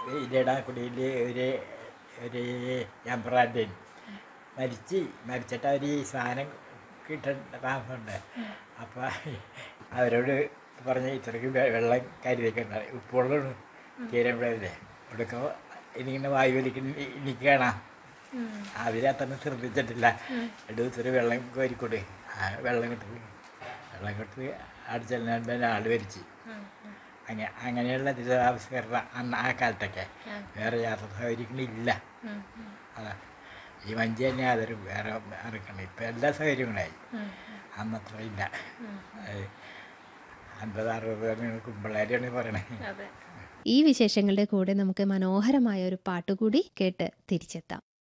ഇലടാക്കുടിയിൽ ഒരു ഒരു എംബ്രാൻഡ് മരിച്ച് മരിച്ചിട്ട് അവർ ഈ സാധനം കിട്ടേണ്ട താമസമുണ്ട് അപ്പോൾ അവരോട് പറഞ്ഞ് ഇത്രയ്ക്ക് വെ- വെള്ളം കരുതിക്കണ്ട ഉപ്പുള്ളതാണ് തീരമ്പഴല്ലേ കൊടുക്കുമ്പോൾ എനിക്കിങ്ങനെ വായു വലിക്കുന്ന എനിക്ക് കാണാം അവരത്രയും ശ്രദ്ധിച്ചിട്ടില്ല രണ്ട് ദിവസം വെള്ളം കോരിക്കൊട് ആ വെള്ളം കിട്ടത് വെള്ളം കിട്ടത് അടിച്ചെല്ലാണ്ട് ആൾ വരിച്ച് അങ്ങനെ അങ്ങനെയുള്ള ദിശാവിഷ്കരണം അന്ന് ആ കാലത്തൊക്കെ വേറെ യാത്ര സൗകര്യങ്ങളില്ല അതാ ഈ വഞ്ചി തന്നെ അതൊരു വേറെ ഇറക്കണം ഇപ്പം എല്ലാ സൗകര്യങ്ങളായി അന്നത്ര ഇല്ല അത് അൻപത് അറുപത് കുമ്പളാരിയാണ് പറയണേ അതെ ഈ വിശേഷങ്ങളുടെ കൂടെ നമുക്ക് മനോഹരമായ ഒരു പാട്ടുകൂടി കേട്ട് തിരിച്ചെത്താം